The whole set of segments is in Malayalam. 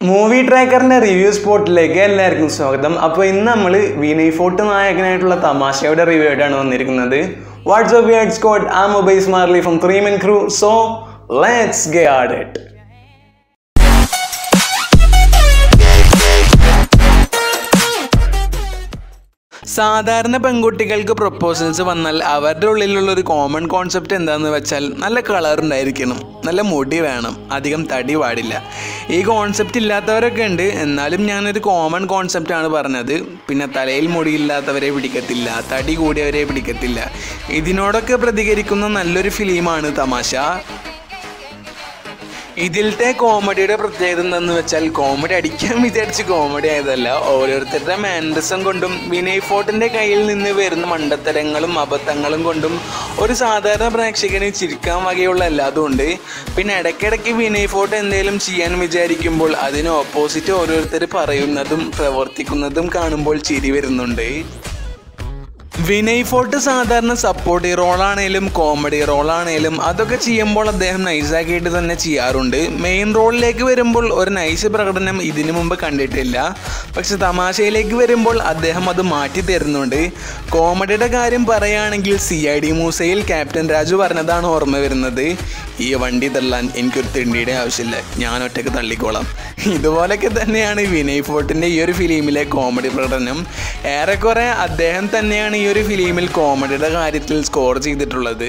മൂവി ട്രാക്കറിന്റെ റിവ്യൂ സ്പോട്ടിലേക്ക് എല്ലാവർക്കും സ്വാഗതം അപ്പോൾ ഇന്ന് നമ്മൾ വിനയ് ഫോർട്ട് നായകനായിട്ടുള്ള തമാശയുടെ റിവ്യൂ ആയിട്ടാണ് വന്നിരിക്കുന്നത് what's up word squad uh mobile smarly from three men crew so let's get it സാധാരണ പെൺകുട്ടികൾക്ക് പ്രൊപ്പോസൽസ് വന്നാൽ അവരുടെ ഉള്ളിലുള്ള ഒരു കോമൺ കോൺസെപ്റ്റ് എന്താണെന്ന് വെച്ചാൽ നല്ല കളർ ഉണ്ടായിരിക്കണം നല്ല മുടി വേണം അധികം തടി പാടില്ല ഈ കോൺസെപ്റ്റ് ഇല്ലാത്തവരൊക്കെ ഉണ്ട് എന്നാലും ഞാനൊരു കോമൺ കോൺസെപ്റ്റാണ് പറഞ്ഞത് പിന്നെ തലയിൽ മുടിയില്ലാത്തവരെ പിടിക്കത്തില്ല തടി കൂടിയവരെ പിടിക്കത്തില്ല ഇതിനോടൊക്കെ പ്രതികരിക്കുന്ന നല്ലൊരു ഫിലിമാണ് തമാശ ഇതിലത്തെ കോമഡിയുടെ പ്രത്യേകത എന്തെന്ന് വെച്ചാൽ കോമഡി അടിക്കാൻ വിചാരിച്ച് കോമഡി ആയതല്ല ഓരോരുത്തരുടെ മാനറിസം കൊണ്ടും വിനയ് ഫോർട്ടിന്റെ കയ്യിൽ നിന്ന് വരുന്ന മണ്ടത്തരങ്ങളും അബദ്ധങ്ങളും കൊണ്ടും ഒരു സാധാരണ പ്രേക്ഷകന് ചിരിക്കാൻ വകയുള്ള എല്ലാതും ഉണ്ട് പിന്നെ ഇടയ്ക്കിടയ്ക്ക് വിനയ് ഫോർട്ട് എന്തെങ്കിലും ചെയ്യാൻ വിചാരിക്കുമ്പോൾ അതിന് ഓപ്പോസിറ്റ് ഓരോരുത്തർ പറയുന്നതും പ്രവർത്തിക്കുന്നതും കാണുമ്പോൾ ചിരി വരുന്നുണ്ട് വിനയ് ഫോർട്ട് സാധാരണ സപ്പോർട്ട് റോളാണേലും കോമഡി റോളാണേലും അതൊക്കെ ചെയ്യുമ്പോൾ അദ്ദേഹം നൈസാക്കിയിട്ട് തന്നെ ചെയ്യാറുണ്ട് മെയിൻ റോളിലേക്ക് വരുമ്പോൾ ഒരു നൈസ് പ്രകടനം ഇതിനു മുമ്പ് കണ്ടിട്ടില്ല പക്ഷെ തമാശയിലേക്ക് വരുമ്പോൾ അദ്ദേഹം അത് മാറ്റി തരുന്നുണ്ട് കോമഡിയുടെ കാര്യം പറയുകയാണെങ്കിൽ സി ഐ ഡി മൂസയിൽ ക്യാപ്റ്റൻ രാജു പറഞ്ഞതാണ് ഓർമ്മ വരുന്നത് ഈ വണ്ടി തള്ളാൻ എനിക്കൊരു തിണ്ടിയുടെ ആവശ്യമില്ല ഞാൻ ഒറ്റയ്ക്ക് തള്ളിക്കോളാം ഇതുപോലൊക്കെ തന്നെയാണ് വിനയ് ഫോർട്ടിൻ്റെ ഈ ഒരു ഫിലിമിലെ കോമഡി പ്രകടനം ഏറെക്കുറെ അദ്ദേഹം തന്നെയാണ് ഈ ഒരു ഫിലിമിൽ കോമഡിയുടെ കാര്യത്തിൽ സ്കോർ ചെയ്തിട്ടുള്ളത്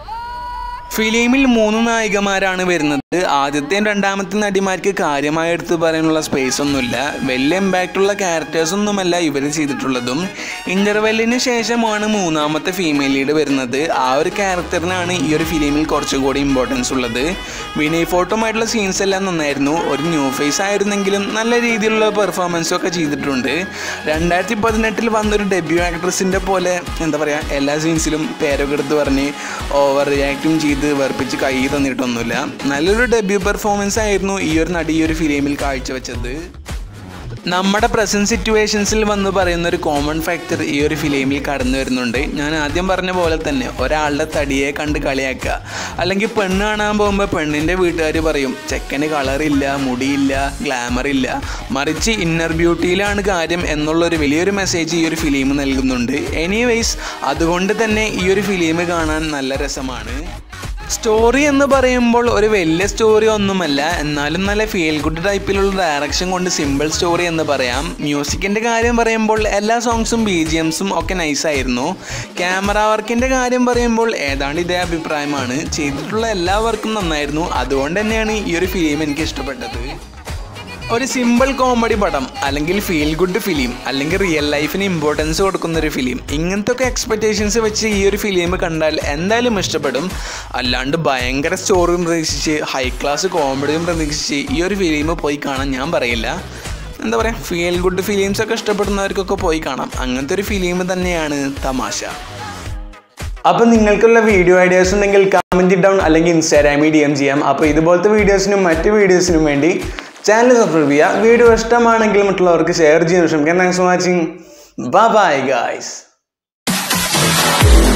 ഫിലിമിൽ മൂന്ന് നായികമാരാണ് വരുന്നത് ആദ്യത്തെയും രണ്ടാമത്തെ നടിമാർക്ക് കാര്യമായി എടുത്തു പറയാനുള്ള സ്പേസ് ഒന്നുമില്ല വലിയ ഇമ്പാക്റ്റുള്ള ക്യാരക്ടേഴ്സ് ഒന്നുമല്ല ഇവർ ചെയ്തിട്ടുള്ളതും ഇന്റർവെല്ലിന് ശേഷമാണ് മൂന്നാമത്തെ ഫീമെയിൽ ലീഡ് വരുന്നത് ആ ഒരു ക്യാരക്ടറിനാണ് ഈ ഒരു ഫിലിമിൽ കുറച്ചുകൂടി ഇമ്പോർട്ടൻസ് ഉള്ളത് വിനയ് ഫോർട്ടുമായിട്ടുള്ള സീൻസ് എല്ലാം നന്നായിരുന്നു ഒരു ന്യൂ ഫേസ് ആയിരുന്നെങ്കിലും നല്ല രീതിയിലുള്ള പെർഫോമൻസും ഒക്കെ ചെയ്തിട്ടുണ്ട് രണ്ടായിരത്തി പതിനെട്ടിൽ വന്നൊരു ഡെബ്യൂ ആക്ട്രസിൻ്റെ പോലെ എന്താ പറയുക എല്ലാ സീൻസിലും പേരൊക്കെ എടുത്ത് പറഞ്ഞ് ഓവർ റിയാക്റ്റും ചെയ്ത് വെറുപ്പിച്ച് കൈ തന്നിട്ടൊന്നുമില്ല നല്ലൊരു ഡെബ്യൂ പെർഫോമൻസ് ആയിരുന്നു ഈ ഒരു നടി ഈ ഒരു ഫിലിമിൽ കാഴ്ചവെച്ചത് നമ്മുടെ പ്രസൻറ്റ് സിറ്റുവേഷൻസിൽ വന്ന് പറയുന്ന ഒരു കോമൺ ഫാക്ടർ ഈ ഒരു ഫിലിമിൽ കടന്നു വരുന്നുണ്ട് ഞാൻ ആദ്യം പറഞ്ഞ പോലെ തന്നെ ഒരാളുടെ തടിയെ കണ്ട് കളിയാക്കുക അല്ലെങ്കിൽ പെണ്ണ് കാണാൻ പോകുമ്പോൾ പെണ്ണിൻ്റെ വീട്ടുകാർ പറയും ചെക്കന് കളറില്ല മുടിയില്ല ഗ്ലാമർ ഇല്ല മറിച്ച് ഇന്നർ ബ്യൂട്ടിയിലാണ് കാര്യം എന്നുള്ളൊരു വലിയൊരു മെസ്സേജ് ഈ ഒരു ഫിലിം നൽകുന്നുണ്ട് എനിവേയ്സ് അതുകൊണ്ട് തന്നെ ഈ ഒരു ഫിലിം കാണാൻ നല്ല രസമാണ് സ്റ്റോറി എന്ന് പറയുമ്പോൾ ഒരു വലിയ സ്റ്റോറി ഒന്നുമല്ല എന്നാലും നല്ല ഫീൽ ഗുഡ് ടൈപ്പിലുള്ള ഡയറക്ഷൻ കൊണ്ട് സിമ്പിൾ സ്റ്റോറി എന്ന് പറയാം മ്യൂസിക്കിൻ്റെ കാര്യം പറയുമ്പോൾ എല്ലാ സോങ്സും ബി ജി എംസും ഒക്കെ നൈസായിരുന്നു ക്യാമറ വർക്കിൻ്റെ കാര്യം പറയുമ്പോൾ ഏതാണ്ട് ഇതേ അഭിപ്രായമാണ് ചെയ്തിട്ടുള്ള എല്ലാ വർക്കും നന്നായിരുന്നു അതുകൊണ്ട് തന്നെയാണ് ഈ ഒരു ഫിലിം എനിക്ക് ഇഷ്ടപ്പെട്ടത് ഒരു സിമ്പിൾ കോമഡി പടം അല്ലെങ്കിൽ ഫീൽ ഗുഡ് ഫിലിം അല്ലെങ്കിൽ റിയൽ ലൈഫിന് ഇമ്പോർട്ടൻസ് കൊടുക്കുന്ന ഒരു ഫിലിം ഇങ്ങനത്തെ ഒക്കെ എക്സ്പെക്റ്റേഷൻസ് വെച്ച് ഈ ഒരു ഫിലിം കണ്ടാൽ എന്തായാലും ഇഷ്ടപ്പെടും അല്ലാണ്ട് ഭയങ്കര സ്റ്റോറിയും പ്രതീക്ഷിച്ച് ഹൈ ക്ലാസ് കോമഡിയും പ്രതീക്ഷിച്ച് ഈ ഒരു ഫിലിം പോയി കാണാൻ ഞാൻ പറയില്ല എന്താ പറയുക ഫീൽ ഗുഡ് ഫിലിംസ് ഒക്കെ ഇഷ്ടപ്പെടുന്നവർക്കൊക്കെ പോയി കാണാം അങ്ങനത്തെ ഒരു ഫിലിം തന്നെയാണ് തമാശ അപ്പോൾ നിങ്ങൾക്കുള്ള വീഡിയോ ഐഡിയാസ് ഉണ്ടെങ്കിൽ കമൻറ്റ് ഡൗൺ അല്ലെങ്കിൽ ഇൻസ്റ്റാഗ്രാമിൽ ഡി എം ചെയ്യാം അപ്പോൾ ഇതുപോലത്തെ വീഡിയോസിനും മറ്റ് വീഡിയോസിനും വേണ്ടി ചാനൽ സബ്സ്ക്രൈബ് ചെയ്യുക വീഡിയോ ഇഷ്ടമാണെങ്കിൽ മറ്റുള്ളവർക്ക് ഷെയർ ചെയ്യാൻ ശ്രമിക്കാം thanks for watching bye guys